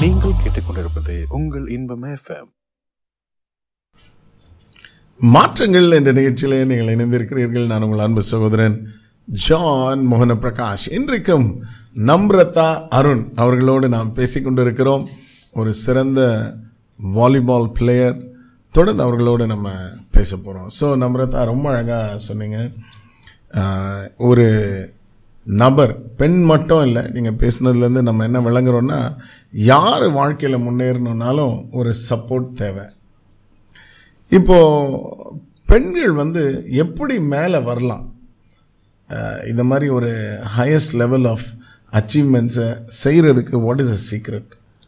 நீங்கள் கேட்டுக்கொண்டிருப்பது உங்கள் இன்பம் எஃப்எம் மாற்றங்கள் என்ற நிகழ்ச்சியிலே நீங்கள் இணைந்திருக்கிறீர்கள் நான் உங்கள் அன்பு சகோதரன் ஜான் மோகன பிரகாஷ் இன்றைக்கும் நம்ரதா அருண் அவர்களோடு நாம் பேசிக்கொண்டிருக்கிறோம் ஒரு சிறந்த வாலிபால் பிளேயர் தொடர்ந்து அவர்களோடு நம்ம பேச போகிறோம் ஸோ நம்ரதா ரொம்ப அழகாக சொன்னீங்க ஆஹ், ஒரு நபர் பெண் மட்டும் இல்லை நீங்கள் பேசுனதுலேருந்து நம்ம என்ன விளங்குறோன்னா யார் வாழ்க்கையில் முன்னேறணுன்னாலும் ஒரு சப்போர்ட் தேவை இப்போ பெண்கள் வந்து எப்படி மேலே வரலாம் அஹ் இந்த மாதிரி ஒரு ஹையஸ்ட் லெவல் ஆஃப் அச்சீவ்மெண்ட்ஸை செய்கிறதுக்கு வாட் இஸ் அ சீக்ரெட்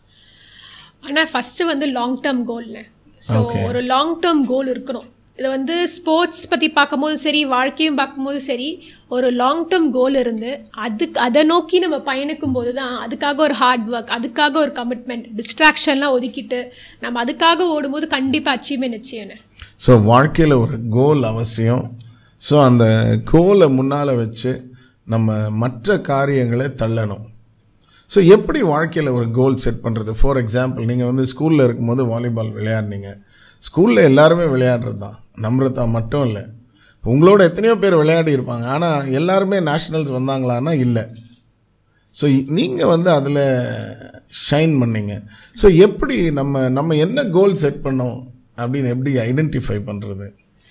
ஆனால் ஃபஸ்ட்டு வந்து லாங் டேர்ம் கோல்னு ஸோ ஒரு லாங் டேர்ம் கோல் இருக்கணும் இது வந்து ஸ்போர்ட்ஸ் பற்றி பார்க்கும்போது சரி வாழ்க்கையும் பார்க்கும்போது சரி ஒரு லாங் டேர்ம் கோல் இருந்து அதுக்கு அதை நோக்கி நம்ம பயணிக்கும் போது தான் அதுக்காக ஒரு ஹார்ட் ஒர்க் அதுக்காக ஒரு கமிட்மெண்ட் டிஸ்ட்ராக்ஷன்லாம் ஒதுக்கிட்டு நம்ம அதுக்காக ஓடும்போது கண்டிப்பாக அச்சீவ்மெண்ட் நிச்சயம் ஸோ வாழ்க்கையில் ஒரு கோல் அவசியம் ஸோ அந்த கோலை முன்னால் வச்சு நம்ம மற்ற காரியங்களை தள்ளணும் ஸோ எப்படி வாழ்க்கையில் ஒரு கோல் செட் பண்ணுறது ஃபார் எக்ஸாம்பிள் நீங்கள் வந்து ஸ்கூலில் இருக்கும்போது வாலிபால் விளையாடுனீங்க ஸ்கூலில் எல்லாருமே விளையாடுறது தான் நம்ரதா மட்டும் இல்லை உங்களோட எத்தனையோ பேர் விளையாடி இருப்பாங்க ஆனால் எல்லாருமே நேஷ்னல்ஸ் வந்தாங்களான்னா இல்லை ஸோ நீங்கள் வந்து அதில் ஷைன் பண்ணீங்க ஸோ எப்படி நம்ம நம்ம என்ன கோல் செட் பண்ணோம் அப்படின்னு எப்படி ஐடென்டிஃபை பண்ணுறது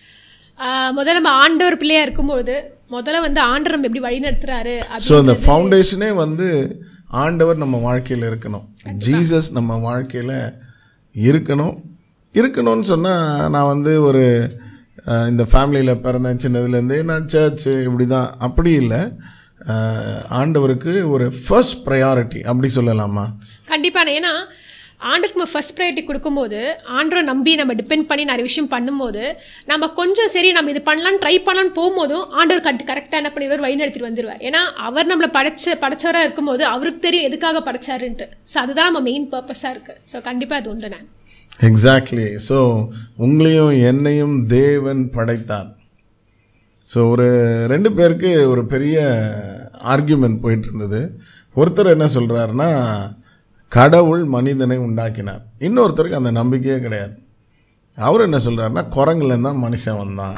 முதல்ல நம்ம ஆண்டவர் பிள்ளையா இருக்கும்போது முதல்ல வந்து ஆண்டவர் நம்ம எப்படி வழி நடத்துறாரு ஸோ இந்த ஃபவுண்டேஷனே வந்து ஆண்டவர் நம்ம வாழ்க்கையில் இருக்கணும் ஜீசஸ் நம்ம வாழ்க்கையில் இருக்கணும் இருக்கணும்னு சொன்னால் நான் வந்து ஒரு அஹ், இந்த ஃபேமிலியில் பிறந்தேன் சின்னதுலேருந்தே நான் சர்ச்சு இப்படி தான் அப்படி இல்லை அஹ், ஆண்டவருக்கு ஒரு ஃபர்ஸ்ட் ப்ரையாரிட்டி அப்படி சொல்லலாமா கண்டிப்பாக ஏன்னா ஆண்டருக்கு நம்ம ஃபர்ஸ்ட் ப்ரையாரிட்டி கொடுக்கும்போது ஆண்டரை நம்பி நம்ம டிபெண்ட் பண்ணி நிறைய விஷயம் பண்ணும்போது நம்ம கொஞ்சம் சரி நம்ம இது பண்ணலாம்னு ட்ரை பண்ணலாம்னு போகும்போதும் ஆண்டவர் கரெக்ட் கரெக்டாக என்ன பண்ணிடுவார் வழி நடத்திட்டு வந்துடுவார் ஏன்னா அவர் நம்மளை படைச்ச படைச்சவராக இருக்கும்போது அவருக்கு தெரியும் எதுக்காக படைச்சாருன்ட்டு ஸோ அதுதான் நம்ம மெயின் பர்பஸாக இருக்குது ஸோ கண்டிப்பாக அது உண்டு நான் எக்ஸாக்ட்லி ஸோ உங்களையும் என்னையும் தேவன் படைத்தார் ஸோ ஒரு ரெண்டு பேருக்கு ஒரு பெரிய ஆர்கியூமெண்ட் போயிட்டு இருந்தது ஒருத்தர் என்ன சொல்கிறாருன்னா கடவுள் மனிதனை உண்டாக்கினார் இன்னொருத்தருக்கு அந்த நம்பிக்கையே கிடையாது அவர் என்ன சொல்கிறாருன்னா குரங்குலேருந்து தான் மனுஷன் வந்தான்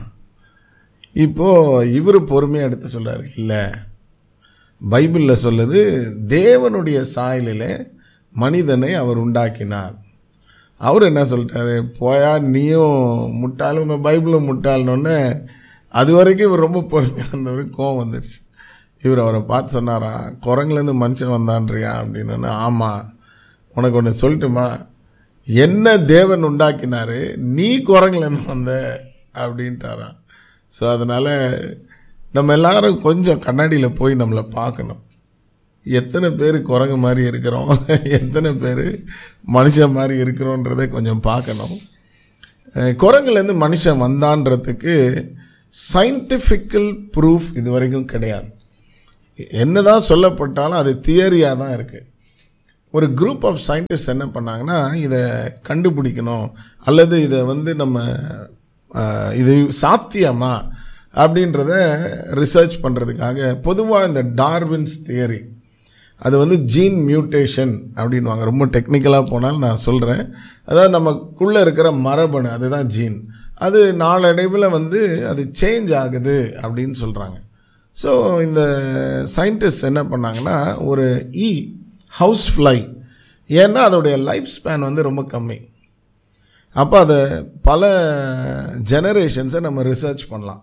இப்போது இவர் பொறுமையாக எடுத்து சொல்கிறார் இல்லை பைபிளில் சொல்லுது தேவனுடைய சாயலிலே மனிதனை அவர் உண்டாக்கினார் அவர் என்ன சொல்லிட்டாரு போயா நீயும் முட்டாள் உங்கள் பைபிளும் முட்டாள்னொன்னே அது வரைக்கும் இவர் ரொம்ப பொறுமையாக இருந்தவர் கோவம் வந்துடுச்சு இவர் அவரை பார்த்து சொன்னாரா குரங்குலேருந்து மனுஷன் வந்தான்றியா அப்படின்னு ஆமாம் உனக்கு ஒன்று சொல்லட்டுமா என்ன தேவன் உண்டாக்கினாரு நீ குரங்குலேருந்து வந்த அப்படின்ட்டாராம் ஸோ அதனால் நம்ம எல்லாரும் கொஞ்சம் கண்ணாடியில் போய் நம்மளை பார்க்கணும் எத்தனை பேர் குரங்கு மாதிரி இருக்கிறோம் எத்தனை பேர் மனுஷன் மாதிரி இருக்கிறோன்றதை கொஞ்சம் பார்க்கணும் அஹ் குரங்குலேருந்து மனுஷன் வந்தான்றதுக்கு சயின்டிஃபிக்கல் ப்ரூஃப் இது வரைக்கும் கிடையாது என்னதான் சொல்லப்பட்டாலும் அது தியரியாக தான் இருக்குது ஒரு குரூப் ஆஃப் சயின்டிஸ்ட் என்ன பண்ணாங்கன்னா இதை கண்டுபிடிக்கணும் அல்லது இதை வந்து நம்ம அஹ், இது சாத்தியமா அப்படின்றத ரிசர்ச் பண்ணுறதுக்காக பொதுவாக இந்த டார்வின்ஸ் தியரி அது வந்து ஜீன் மியூட்டேஷன் அப்படின்வாங்க ரொம்ப டெக்னிக்கலாக போனாலும் நான் சொல்கிறேன் அதாவது நமக்குள்ளே இருக்கிற மரபணு அதுதான் ஜீன் அது நாளடைவில் வந்து அது சேஞ்ச் ஆகுது அப்படின்னு சொல்கிறாங்க ஸோ இந்த சயின்டிஸ்ட் என்ன பண்ணாங்கன்னா ஒரு இ ஹவுஸ் ஃப்ளை ஏன்னா அதோடைய லைஃப் ஸ்பேன் வந்து ரொம்ப கம்மி அப்போ அதை பல ஜெனரேஷன்ஸை நம்ம ரிசர்ச் பண்ணலாம்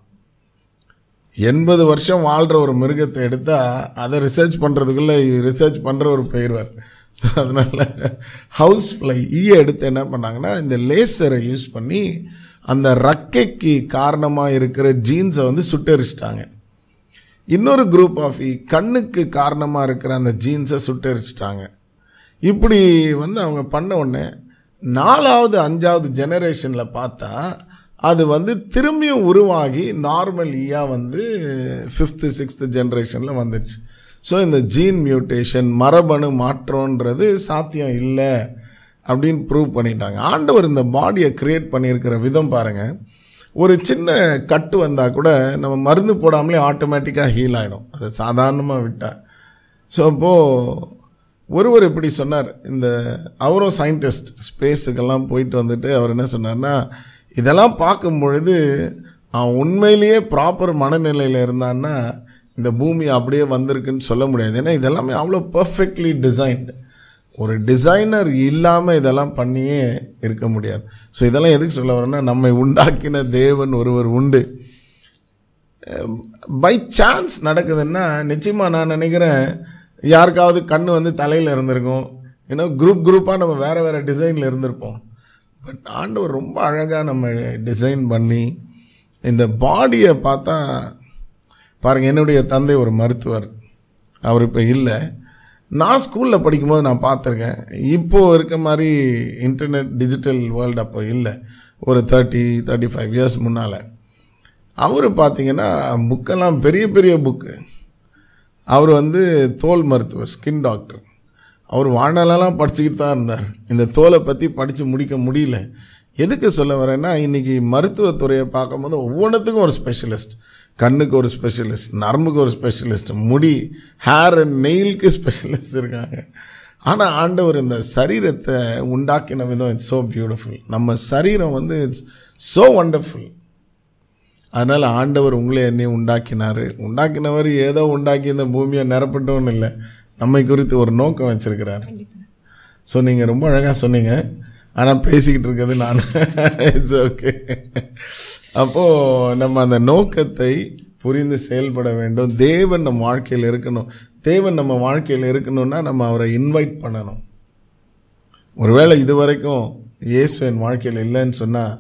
எண்பது வருஷம் வாழ்கிற ஒரு மிருகத்தை எடுத்தால் அதை ரிசர்ச் பண்ணுறதுக்குள்ளே ரிசர்ச் பண்ணுற ஒரு போயிடுவார் ஸோ அதனால் ஹவுஸ் ஃப்ளை ஈயை எடுத்து என்ன பண்ணாங்கன்னா இந்த லேசரை யூஸ் பண்ணி அந்த ரக்கைக்கு காரணமாக இருக்கிற ஜீன்ஸை வந்து சுட்டரிச்சிட்டாங்க இன்னொரு குரூப் ஆஃப் ஈ கண்ணுக்கு காரணமாக இருக்கிற அந்த ஜீன்ஸை சுட்டரிச்சிட்டாங்க இப்படி வந்து அவங்க பண்ண உடனே நாலாவது அஞ்சாவது ஜெனரேஷனில் பார்த்தா அது வந்து திரும்பியும் உருவாகி நார்மல் ஈயா வந்து ஃபிஃப்த்து சிக்ஸ்த்து ஜென்ரேஷனில் வந்துடுச்சு ஸோ இந்த ஜீன் மியூட்டேஷன் மரபணு மாற்றம்ன்றது சாத்தியம் இல்லை அப்படின்னு ப்ரூவ் பண்ணிட்டாங்க ஆண்டவர் இந்த பாடியை க்ரியேட் பண்ணியிருக்கிற விதம் பாருங்கள் ஒரு சின்ன கட்டு வந்தால் கூட நம்ம மருந்து போடாமலே ஆட்டோமேட்டிக்காக ஹீல் ஆகிடும் அதை சாதாரணமாக விட்டால் ஸோ அப்போது ஒருவர் இப்படி சொன்னார் இந்த அவரும் சயின்டிஸ்ட் ஸ்பேஸுக்கெல்லாம் போயிட்டு வந்துட்டு அவர் என்ன சொன்னார்னா இதெல்லாம் பார்க்கும் பொழுது அவன் உண்மையிலேயே ப்ராப்பர் மனநிலையில் இருந்தான்னா இந்த பூமி அப்படியே வந்திருக்குன்னு சொல்ல முடியாது ஏன்னா இதெல்லாமே அவ்வளோ பர்ஃபெக்ட்லி டிசைன்டு ஒரு டிசைனர் இல்லாமல் இதெல்லாம் பண்ணியே இருக்க முடியாது ஸோ இதெல்லாம் எதுக்கு சொல்ல வரேன்னா நம்மை உண்டாக்கின தேவன் ஒருவர் உண்டு பை சான்ஸ் நடக்குதுன்னா நிச்சயமாக நான் நினைக்கிறேன் யாருக்காவது கண் வந்து தலையில் இருந்திருக்கும் ஏன்னா குரூப் குரூப்பாக நம்ம வேறு வேறு டிசைனில் இருந்திருப்போம் பட் ஆண்டவர் ரொம்ப அழகாக நம்ம டிசைன் பண்ணி இந்த பாடியை பார்த்தா பாருங்கள் என்னுடைய தந்தை ஒரு மருத்துவர் அவர் இப்போ இல்லை நான் ஸ்கூலில் படிக்கும்போது நான் பார்த்துருக்கேன் இப்போது இருக்க மாதிரி இன்டர்நெட் டிஜிட்டல் வேர்ல்டு அப்போ இல்லை ஒரு தேர்ட்டி தேர்ட்டி ஃபைவ் இயர்ஸ் முன்னால் அவர் பார்த்தீங்கன்னா புக்கெல்லாம் பெரிய பெரிய புக்கு அவர் வந்து தோல் மருத்துவர் ஸ்கின் டாக்டர் அவர் வாழ்நாளெல்லாம் படிச்சுக்கிட்டு தான் இருந்தார் இந்த தோலை பற்றி படித்து முடிக்க முடியல எதுக்கு சொல்ல வரேன்னா இன்றைக்கி மருத்துவத்துறையை பார்க்கும்போது ஒவ்வொன்றுத்துக்கும் ஒரு ஸ்பெஷலிஸ்ட் கண்ணுக்கு ஒரு ஸ்பெஷலிஸ்ட் நரம்புக்கு ஒரு ஸ்பெஷலிஸ்ட் முடி ஹேர் அண்ட் நெயிலுக்கு ஸ்பெஷலிஸ்ட் இருக்காங்க ஆனால் ஆண்டவர் இந்த சரீரத்தை உண்டாக்கின விதம் இட்ஸ் ஸோ பியூட்டிஃபுல் நம்ம சரீரம் வந்து இட்ஸ் ஸோ வண்டர்ஃபுல் அதனால் ஆண்டவர் உங்களை என்னையும் உண்டாக்கினார் உண்டாக்கினவர் ஏதோ உண்டாக்கி இந்த பூமியை நிரப்பட்டோன்னு இல்லை நம்மை குறித்து ஒரு நோக்கம் வச்சிருக்கிறார் ஸோ நீங்கள் ரொம்ப அழகாக சொன்னீங்க ஆனால் பேசிக்கிட்டு இருக்கிறது நான் இட்ஸ் ஓகே அப்போது நம்ம அந்த நோக்கத்தை புரிந்து செயல்பட வேண்டும் தேவன் நம்ம வாழ்க்கையில் இருக்கணும் தேவன் நம்ம வாழ்க்கையில் இருக்கணும்னா நம்ம அவரை இன்வைட் பண்ணணும் ஒருவேளை இது வரைக்கும் இயேசு என் வாழ்க்கையில் இல்லைன்னு சொன்னால்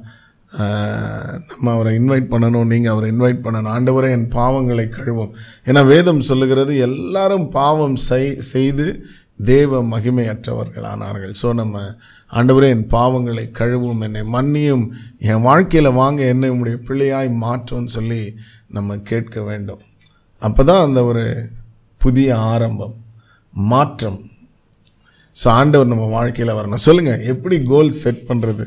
நம்ம அவரை இன்வைட் பண்ணணும் நீங்கள் அவரை இன்வைட் பண்ணணும் ஆண்டவரை என் பாவங்களை கழுவும் ஏன்னா வேதம் சொல்லுகிறது எல்லாரும் பாவம் செய் செய்து தேவ மகிமையற்றவர்கள் ஆனார்கள் ஸோ நம்ம ஆண்டவரே என் பாவங்களை கழுவும் என்னை மன்னியும் என் வாழ்க்கையில் வாங்க என்னை உங்களுடைய பிள்ளையாய் மாற்றும்னு சொல்லி நம்ம கேட்க வேண்டும் அப்போ தான் அந்த ஒரு புதிய ஆரம்பம் மாற்றம் ஸோ ஆண்டவர் நம்ம வாழ்க்கையில் வரணும் சொல்லுங்கள் எப்படி கோல் செட் பண்ணுறது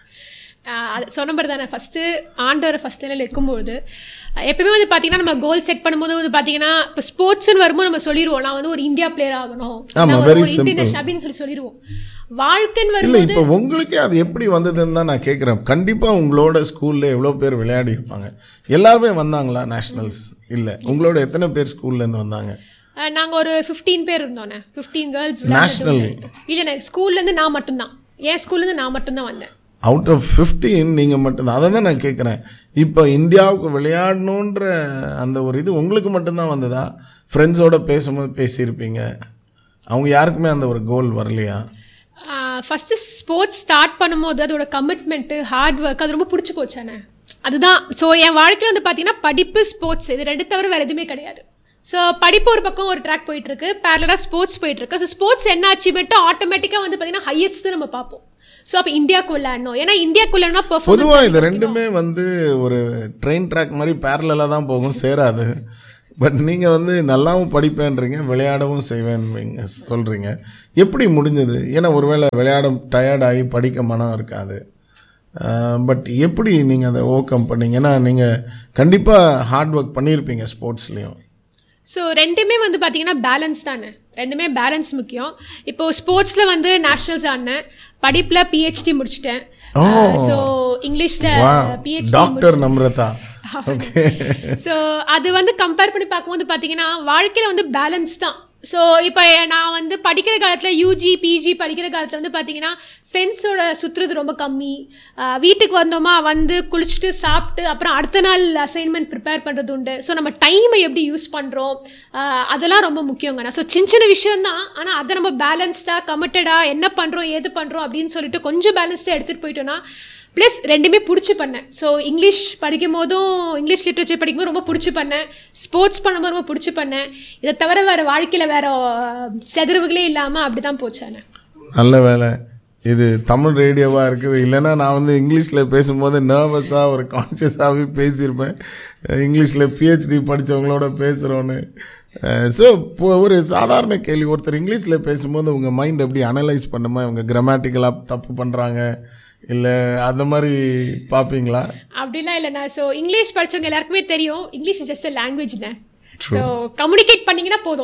ஆஹ் அது சொன்ன மாதிரி தானே ஃபஸ்ட்டு ஆண்டவரை ஃபஸ்ட் நிலையில் இருக்கும்பொழுது அஹ் எப்பயுமே வந்து பார்த்தீங்கன்னா நம்ம கோல் செட் பண்ணும்போது வந்து பார்த்தீங்கன்னா இப்போ ஸ்போர்ட்ஸ்னு வரும்போது நம்ம சொல்லிடுவோம் நான் வந்து ஒரு இந்தியா பிளேயர் ஆகணும் ஆமா, நான் very ஒரு simple. இன்டர்நேஷனல் அப்படின்னு சொல்லி சொல்லிடுவோம் வாழ்க்கைன்னு இல்லை வரும்போது இப்போ உங்களுக்கே அது எப்படி வந்ததுன்னு தான் நான் கேட்குறேன் கண்டிப்பாக உங்களோட ஸ்கூலில் எவ்வளோ பேர் விளையாடி இருப்பாங்க எல்லாருமே வந்தாங்களா நேஷ்னல்ஸ் இல்லை உங்களோட எத்தனை பேர் ஸ்கூல்லேருந்து வந்தாங்க அஹ் நாங்க ஒரு ஃபிஃப்டீன் பேர் இருந்தோண்ணே ஃபிஃப்டீன் கேர்ள்ஸ் National. இல்லை ஸ்கூல்லேருந்து நான் மட்டும்தான் என் ஸ்கூல்லேருந்து நான் மட்டும்தான் வந்தேன் அவுட் ஆஃப் ஃபிஃப்டீன் நீங்கள் மட்டும்தான் அதை தான் நான் கேட்குறேன் இப்போ இந்தியாவுக்கு விளையாடணுன்ற அந்த ஒரு இது உங்களுக்கு மட்டும்தான் வந்ததா ஃப்ரெண்ட்ஸோட பேசும்போது பேசியிருப்பீங்க அவங்க யாருக்குமே அந்த ஒரு கோல் வரலையா ஃபஸ்ட்டு ஸ்போர்ட்ஸ் ஸ்டார்ட் பண்ணும்போது அதோட கமிட்மெண்ட்டு ஹார்ட் ஒர்க் அது ரொம்ப பிடிச்சி போச்சானே அதுதான் ஸோ என் வாழ்க்கையில் வந்து பார்த்தீங்கன்னா படிப்பு ஸ்போர்ட்ஸ் இது ரெண்டு தவிர வேறு எதுவுமே கிடையாது ஸோ படிப்பு ஒரு பக்கம் ஒரு ட்ராக் போயிட்டுருக்கு பேரலாக ஸ்போர்ட்ஸ் போயிட்டுருக்கு ஸோ ஸ்போர்ட்ஸ் என்ன அச்சீவ்மெண்ட்டோ ஆட்டோமேட்டிக்காக வந்து பார்த்தீங்கன்னா ஹையஸ்ட் நம்ம பார்ப்போம் ஸோ அப்போ இந்தியாவுக்கு விளையாடணும் ஏன்னா இந்தியாவுக்கு விளையாடணும் பெர்ஃபார்மன்ஸ் பொதுவாக இது ரெண்டுமே வந்து ஒரு ட்ரெயின் ட்ராக் மாதிரி பேரலாக தான் போகும் சேராது பட் நீங்கள் வந்து நல்லாவும் படிப்பேன்றீங்க விளையாடவும் செய்வேன்றீங்க சொல்கிறீங்க எப்படி முடிஞ்சது ஏன்னா ஒருவேளை விளையாட டயர்டாகி படிக்க மனம் இருக்காது பட் எப்படி நீங்கள் அதை ஓவர் கம் பண்ணீங்க ஏன்னா நீங்கள் கண்டிப்பாக ஹார்ட் ஒர்க் பண்ணியிருப்பீங்க ஸ்போர்ட்ஸ்லேயும் ஸோ ரெண்டுமே வந்து பார்த்தீங்கன்னா பேலன்ஸ் தானே ரெண்டுமே பேலன்ஸ் முக்கியம் இப்போ ஸ்போர்ட்ஸில் வந்து நேஷனல்ஸ் ஆடினேன் படிப்பில் பிஹெச்டி முடிச்சிட்டேன் ஸோ இங்கிலீஷில் வா PhD doctor Namrata okay so அது வந்து கம்பேர் பண்ணி பார்க்கும்போது பார்த்தீங்கன்னா வாழ்க்கையில் வந்து பேலன்ஸ் தான் ஸோ இப்போ நான் வந்து படிக்கிற காலத்தில் யூஜி பிஜி படிக்கிற காலத்தில் வந்து பார்த்தீங்கன்னா ஃப்ரெண்ட்ஸோட சுற்றுறது ரொம்ப கம்மி ஆஹ் வீட்டுக்கு வந்தோமா வந்து குளிச்சுட்டு சாப்பிட்டு அப்புறம் அடுத்த நாள் அசைன்மெண்ட் ப்ரிப்பேர் பண்ணுறது உண்டு ஸோ நம்ம டைமை எப்படி யூஸ் பண்ணுறோம் அதெல்லாம் ரொம்ப முக்கியங்கண்ணா ஸோ சின்ன சின்ன விஷயம்தான் ஆனால் அதை நம்ம பேலன்ஸ்டாக கமிட்டடாக என்ன பண்ணுறோம் ஏது பண்ணுறோம் அப்படின்னு சொல்லிட்டு கொஞ்சம் பேலன்ஸ்டாக எடுத்துகிட்டு போயிட்டோன்னா ப்ளஸ் ரெண்டுமே பிடிச்சி பண்ணேன் ஸோ இங்கிலீஷ் படிக்கும் போதும் இங்கிலீஷ் லிட்ரேச்சர் படிக்கும்போது ரொம்ப பிடிச்சி பண்ணேன் ஸ்போர்ட்ஸ் பண்ணும்போது ரொம்ப பிடிச்சி பண்ணேன் இதை தவிர வேறு வாழ்க்கையில் வேறு செதறுவுகளே இல்லாமல் அப்படி தான் போச்சானே நல்ல வேலை இது தமிழ் ரேடியோவாக இருக்குது இல்லைன்னா நான் வந்து இங்கிலீஷில் பேசும்போது நர்வஸாக ஒரு கான்ஷியஸாகவே பேசியிருப்பேன் இங்கிலீஷில் பிஹெச்டி படித்தவங்களோட பேசுகிறோன்னு ஸோ இப்போ ஒரு சாதாரண கேள்வி ஒருத்தர் இங்கிலீஷில் பேசும்போது உங்கள் மைண்ட் எப்படி அனலைஸ் பண்ணுமா இவங்க கிராமட்டிக்கலாக தப்பு பண்ணுறாங்க இல்லை அந்த மாதிரி பார்ப்பீங்களா அப்படிலாம் இல்லைண்ணா ஸோ இங்கிலீஷ் படித்தவங்க எல்லாருக்குமே தெரியும் இங்கிலீஷ் ஜஸ்ட் லாங்குவேஜ்ண்ணே ஸோ கம்யூனிகேட் பண்ணிங்கன்னா போதும்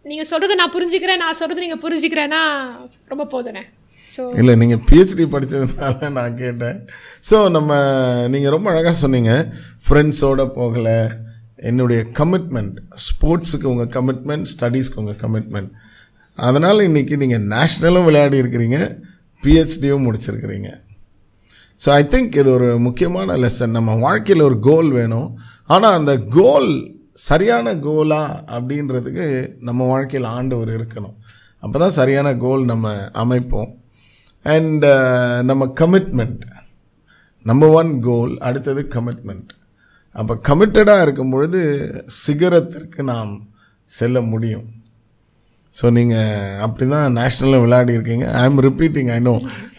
நீங்கள் சொல்கிறத நான் புரிஞ்சுக்கிறேன் நான் சொல்கிறத நீங்கள் புரிஞ்சுக்கிறேன்னா ரொம்ப போதுனே ஸோ இல்லை நீங்கள் பிஹெச்டி படித்ததுனால நான் கேட்டேன் ஸோ நம்ம நீங்கள் ரொம்ப அழகாக சொன்னீங்க ஃப்ரெண்ட்ஸோட போகலை என்னுடைய கமிட்மெண்ட் ஸ்போர்ட்ஸுக்கு உங்கள் கமிட்மெண்ட் ஸ்டடீஸ்க்கு உங்கள் கமிட்மெண்ட் அதனால் இன்றைக்கி நீங்கள் நேஷ்னலும் விளையாடி இருக்கிறீங்க பிஹெச்டியும் முடிச்சிருக்கிறீங்க ஸோ ஐ திங்க் இது ஒரு முக்கியமான லெசன் நம்ம வாழ்க்கையில் ஒரு கோல் வேணும் ஆனால் அந்த கோல் சரியான கோலா அப்படின்றதுக்கு நம்ம வாழ்க்கையில் ஆண்டவர் இருக்கணும் அப்போ தான் சரியான கோல் நம்ம அமைப்போம் அண்ட் நம்ம கமிட்மெண்ட் நம்பர் ஒன் கோல் அடுத்தது கமிட்மெண்ட் அப்போ கமிட்டடாக இருக்கும் பொழுது சிகரத்திற்கு நாம் செல்ல முடியும் ஸோ நீங்கள் அப்படி தான் நேஷ்னலில் விளையாடி இருக்கீங்க I am repeating I know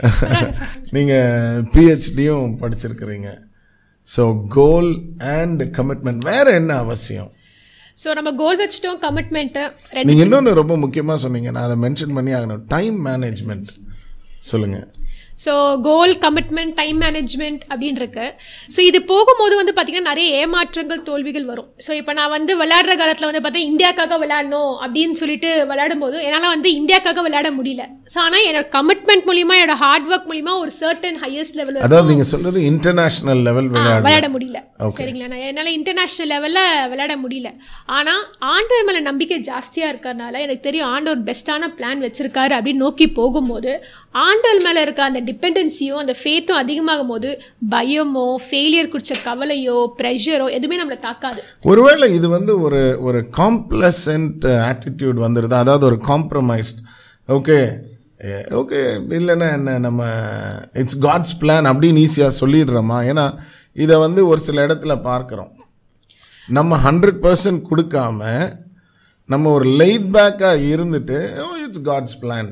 நீங்கள் பிஹெச்டியும் படிச்சிருக்கிறீங்க ஸோ கோல் அண்ட் கமிட்மெண்ட் வேறு என்ன அவசியம் ஸோ நம்ம கோல் வச்சுட்டோம் கமிட்மெண்ட்டு ரெண்டு நீங்கள் இன்னொன்று ரொம்ப முக்கியமாக சொன்னீங்க நான் அதை மென்ஷன் பண்ணி ஆகணும் டைம் மேனேஜ்மெண்ட் சொல்லுங்கள் so goal commitment time management அப்படின்னு இருக்கு ஸோ இது போகும்போது வந்து பார்த்தீங்கன்னா நிறைய ஏமாற்றங்கள் தோல்விகள் வரும் ஸோ இப்போ நான் வந்து விளையாடுற காலத்தில் வந்து பார்த்தா இந்தியாக்காக விளையாடணும் அப்படின்னு சொல்லிட்டு விளையாடும் போது என்னால் வந்து இந்தியாக்காக விளையாட முடியல ஸோ ஆனால் என்னோட கமிட்மெண்ட் மூலிமா என்னோட ஹார்ட் ஒர்க் மூலிமா ஒரு சர்டன் ஹையஸ்ட் லெவல் அதாவது நீங்கள் சொல்கிறது இன்டர்நேஷ்னல் லெவல் விளையாடு விளையாட முடியல சரிங்களா நான் என்னால் இன்டர்நேஷ்னல் லெவலில் விளையாட முடியல ஆனால் ஆண்டவர் மேலே நம்பிக்கை ஜாஸ்தியாக இருக்கறனால எனக்கு தெரியும் ஆண்டவர் பெஸ்ட்டான பிளான் வச்சிருக்காரு அப்படின்னு நோக்கி போகும்போது ஆண்டவர் மேலே இருக்க அந்த டிபெண்டன்சியோ அந்த ஃபேத்தும் அதிகமாகும் போது பயமோ ஃபெயிலியர் குறித்த கவலையோ ப்ரெஷரோ எதுவுமே நம்மளை தாக்காது ஒருவேளை இது வந்து ஒரு ஒரு காம்ப்ளசன்ட் ஆட்டிடியூட் வந்துடுது அதாவது ஒரு காம்ப்ரமைஸ்ட் ஓகே ஓகே இல்லைன்னா என்ன நம்ம இட்ஸ் காட்ஸ் பிளான் அப்படின்னு ஈஸியாக சொல்லிடுறோமா ஏன்னா இதை வந்து ஒரு சில இடத்துல பார்க்குறோம் நம்ம ஹண்ட்ரட் பர்சன்ட் கொடுக்காம நம்ம ஒரு லைட் பேக்காக இருந்துட்டு ஓ இட்ஸ் காட்ஸ் பிளான்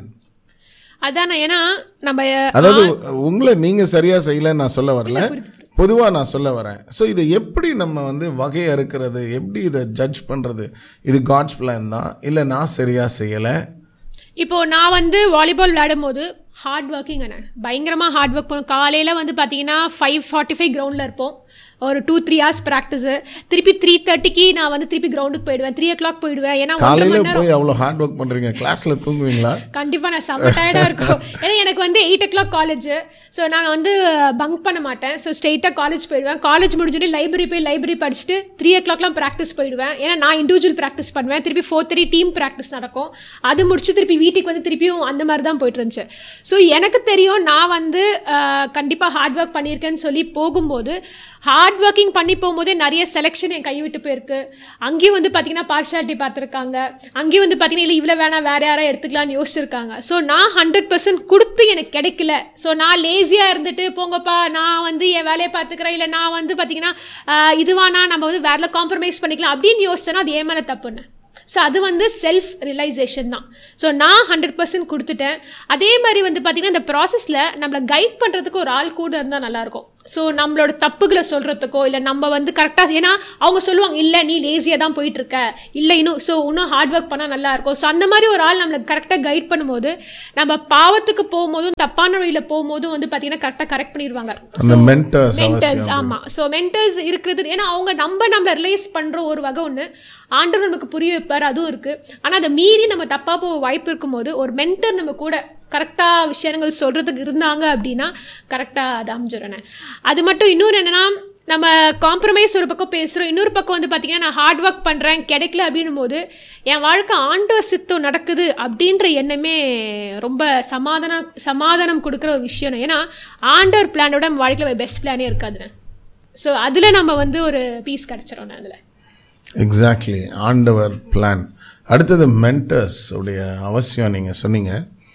அதானே ஏன்னா நம்ம அதாவது உங்களை நீங்கள் சரியாக செய்யலைன்னு நான் சொல்ல வரல பொதுவாக நான் சொல்ல வரேன் ஸோ இதை எப்படி நம்ம வந்து வகையை அறுக்கிறது எப்படி இதை ஜட்ஜ் பண்ணுறது இது காட்ஸ் பிளான் தான் இல்லை நான் சரியாக செய்யலை இப்போ நான் வந்து வாலிபால் விளையாடும் போது ஹார்ட் ஒர்க்கிங் அண்ணே பயங்கரமாக ஹார்ட் ஒர்க் பண்ணும் காலையில் வந்து பார்த்தீங்கன்னா ஃபைவ் ஃபார்ட்டி ஃபைவ் கிரவுண்டில் இருப்போம் ஒரு டூ த்ரீ ஹவர்ஸ் ப்ராக்டிஸு திருப்பி த்ரீ தேர்ட்டிக்கு நான் வந்து திருப்பி கிரவுண்டுக்கு போயிடுவேன் த்ரீ ஓ கிளாக் போயிடுவேன் ஏன்னா ஒன்றரை மணி காலையில் நேரம் போய் அவ்வளோ ஹார்ட் ஒர்க் பண்ணுறீங்க கிளாஸில் தூங்குவீங்களா கண்டிப்பாக நான் செம்ம டயர்டாக இருக்கும் ஏன்னா எனக்கு வந்து eight o'clock college so நான் வந்து பங்க் பண்ண மாட்டேன் ஸோ ஸ்ட்ரெயிட்டாக காலேஜ் போயிடுவேன் காலேஜ் முடிஞ்சுட்டு லைப்ரரி போய் லைப்ரரி படிச்சுட்டு த்ரீ ஓ கிளாக்லாம் ப்ராக்டிஸ் போயிடுவேன் ஏன்னா நான் இண்டிவிஜுவல் ப்ராக்டிஸ் பண்ணுவேன் திருப்பி ஃபோர் த்ரீ டீம் ப்ராக்டிஸ் நடக்கும் அது முடிச்சு திருப்பி வீட்டுக்கு வந்து திருப்பியும் அந்த மாதிரி தான் போயிட்டு இருந்துச்சு ஸோ எனக்கு தெரியும் நான் வந்து கண்டிப்பாக ஹார்ட் ஒர்க் பண்ணியிருக்கேன்னு சொல்லி போகும்போது ஹார்ட் ஒர்க்கிங் பண்ணி போகும்போதே நிறைய செலெக்ஷன் என் கை விட்டு போயிருக்கு அங்கேயும் வந்து பார்த்தீங்கன்னா பார்ஷாலிட்டி பார்த்துருக்காங்க அங்கேயும் வந்து பார்த்தீங்கன்னா இல்லை இவ்வளோ வேணாம் வேறு யாராவது எடுத்துக்கலாம்னு யோசிச்சிருக்காங்க ஸோ நான் ஹண்ட்ரட் பர்சன்ட் கொடுத்து எனக்கு கிடைக்கல ஸோ நான் லேசியாக இருந்துட்டு போங்கப்பா நான் வந்து என் வேலையை பார்த்துக்கிறேன் இல்லை நான் வந்து பார்த்தீங்கன்னா ஆஹ், இதுவானா நம்ம வந்து வேற காம்ப்ரமைஸ் பண்ணிக்கலாம் அப்படின்னு யோசிச்சேன்னா அது ஏன் மேலே தப்புன்னு ஸோ அது வந்து செல்ஃப் ரியலைசேஷன் தான் ஸோ நான் ஹண்ட்ரட் பர்சன்ட் கொடுத்துட்டேன் அதே மாதிரி வந்து பார்த்திங்கன்னா இந்த ப்ராசஸில் நம்மளை கைட் பண்ணுறதுக்கு ஒரு ஆள் கூட இருந்தால் நல்லாயிருக்கும் ஸோ நம்மளோட தப்புகளை சொல்கிறதுக்கோ இல்லை நம்ம வந்து கரெக்டாக ஏன்னா அவங்க சொல்லுவாங்க இல்லை நீ லேசியாக தான் போயிட்டுருக்க இல்லை இன்னும் ஸோ இன்னும் ஹார்ட் ஒர்க் பண்ணால் நல்லாயிருக்கும் ஸோ அந்த மாதிரி ஒரு ஆள் நம்மளை கரெக்டாக கைட் பண்ணும்போது நம்ம பாவத்துக்கு போகும்போதும் தப்பான வழியில் போகும்போதும் வந்து பார்த்திங்கன்னா கரெக்டாக கரெக்ட் பண்ணிடுவாங்க அந்த mentors மென்டர்ஸ் அவசியம் ஆமாம் ஸோ மென்டர்ஸ் இருக்கிறது ஏன்னா அவங்க நம்ம நம்மளை ரிலைஸ் பண்ணுற ஒரு வகை ஒன்று ஆண்டவர் நமக்கு புரிய வைப்பார் அதுவும் இருக்குது ஆனால் அதை மீறி நம்ம தப்பாக போக வாய்ப்பு இருக்கும்போது ஒரு மென்டர் நம்ம கூட கரெக்டாக விஷயங்கள் சொல்கிறதுக்கு இருந்தாங்க அப்படின்னா கரெக்டாக அது அமைஞ்சிடணும் அது மட்டும் இன்னொரு என்னென்னா நம்ம காம்ப்ரமைஸ் ஒரு பக்கம் பேசுகிறோம் இன்னொரு பக்கம் வந்து பார்த்திங்கன்னா நான் ஹார்ட் ஒர்க் பண்ணுறேன் கிடைக்கல அப்படின்னும் போது என் வாழ்க்கை ஆண்டவர் சித்தம் நடக்குது அப்படின்ற எண்ணமே ரொம்ப சமாதானம் சமாதானம் கொடுக்குற ஒரு விஷயம் ஏன்னா ஆண்டவர் பிளானோட நம்ம வாழ்க்கையில் பெஸ்ட் பிளானே இருக்காதுண்ணே ஸோ அதில் நம்ம வந்து ஒரு பீஸ் கிடச்சிரும் அதில் எக்ஸாக்ட்லி ஆண்டவர் பிளான் அடுத்தது மென்டர்ஸ் உடைய அவசியம் நீங்கள் சொன்னீங்க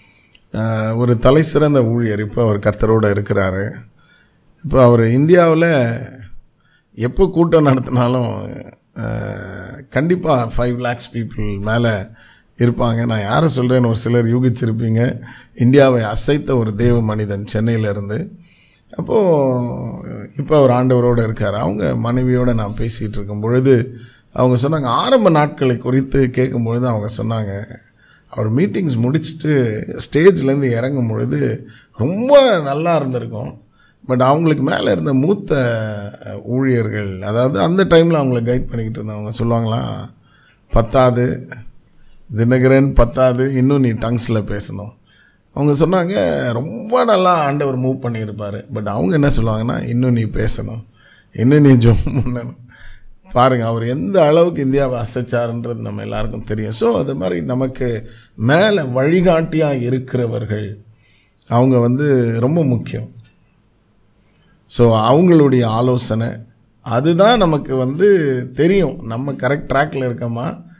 அஹ், ஒரு தலை சிறந்த ஊழியர் இப்போ அவர் கர்த்தரோடு இருக்கிறாரு இப்போ அவர் இந்தியாவில் எப்போ கூட்டம் நடத்தினாலும் கண்டிப்பாக ஃபைவ் லேக்ஸ் பீப்புள் மேலே இருப்பாங்க நான் யாரை சொல்கிறேன்னு ஒரு சிலர் யூகிச்சிருப்பீங்க இந்தியாவை அசைத்த ஒரு தேவ மனிதன் சென்னையிலேருந்து அப்போது இப்போ அவர் ஆண்டவரோடு இருக்கார் அவங்க மனைவியோடு நான் பேசிகிட்டு இருக்கும் பொழுது அவங்க சொன்னாங்க ஆரம்ப நாட்களை குறித்து கேட்கும் பொழுது அவங்க சொன்னாங்க அவர் மீட்டிங்ஸ் முடிச்சுட்டு ஸ்டேஜ்லேருந்து இறங்கும் பொழுது ரொம்ப நல்லா இருந்திருக்கும் பட் அவங்களுக்கு மேலே இருந்த மூத்த ஊழியர்கள் அதாவது அந்த டைமில் அவங்கள கைட் பண்ணிக்கிட்டு இருந்தவங்க சொல்லுவாங்களாம் பத்தாது தினகரன் பத்தாது இன்னும் நீ டங்ஸில் பேசணும் அவங்க சொன்னாங்க ரொம்ப நல்லா ஆண்டவர் மூவ் பண்ணியிருப்பார் பட் அவங்க என்ன சொல்லுவாங்கன்னா இன்னும் நீ பேசணும் இன்னும் நீ ஜோம் பண்ணணும் பாருங்கள் அவர் எந்த அளவுக்கு இந்தியாவை அசைச்சாருன்றது நம்ம எல்லாருக்கும் தெரியும் ஸோ அது மாதிரி நமக்கு மேலே வழிகாட்டியாக இருக்கிறவர்கள் அவங்க வந்து ரொம்ப முக்கியம் ஸோ அவங்களுடைய ஆலோசனை அதுதான் நமக்கு வந்து தெரியும் நம்ம கரெக்ட் ட்ராக்கில் இருக்கோமா